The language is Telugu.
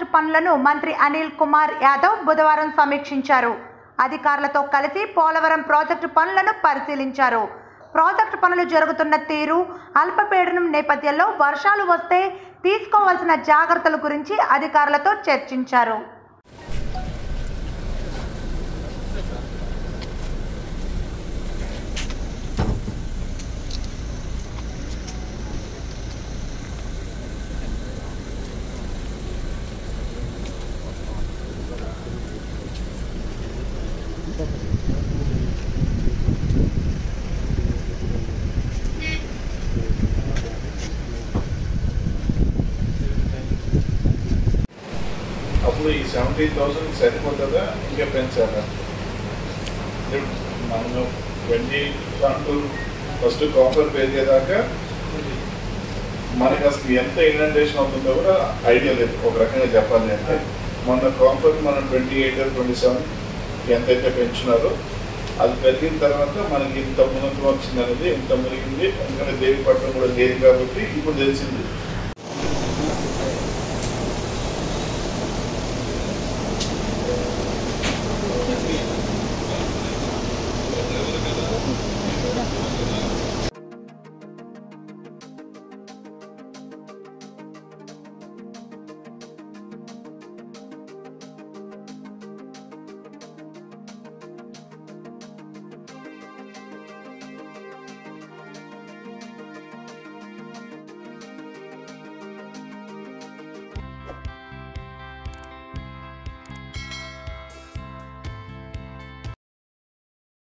పనులను మంత్రి అనిల్ కుమార్ యాదవ్ బుధవారం సమీక్షించారు అధికారులతో కలిసి పోలవరం ప్రాజెక్టు పనులను పరిశీలించారు ప్రాజెక్టు పనులు జరుగుతున్న తీరు అల్పపీడనం నేపథ్యంలో వర్షాలు వస్తే తీసుకోవాల్సిన జాగ్రత్తల గురించి అధికారులతో చర్చించారు అప్పుడు ఈ సెవెంటీన్ థౌసండ్ సరిపోతుందా ఇంకా పెంచాలా అంటే మనము ట్వంటీ టూ ఫస్ట్ కాపర్ పెరిగేదాకా మనకి అసలు ఎంత ఇన్వెంటేషన్ అవుతుందో కూడా ఐడియా లేదు ఒక రకంగా చెప్పాలి అంటే మొన్న కాపర్ మనం ట్వంటీ ఎయిట్ ట్వంటీ సెవెన్ ఎంతైతే పెంచున్నారో అది పెరిగిన తర్వాత మనకి ఇంత మునకం వచ్చింది అనేది ఇంత మునిగింది ఎందుకంటే దేవి పట్టణం కూడా లేదు కాబట్టి ఇప్పుడు తెలిసింది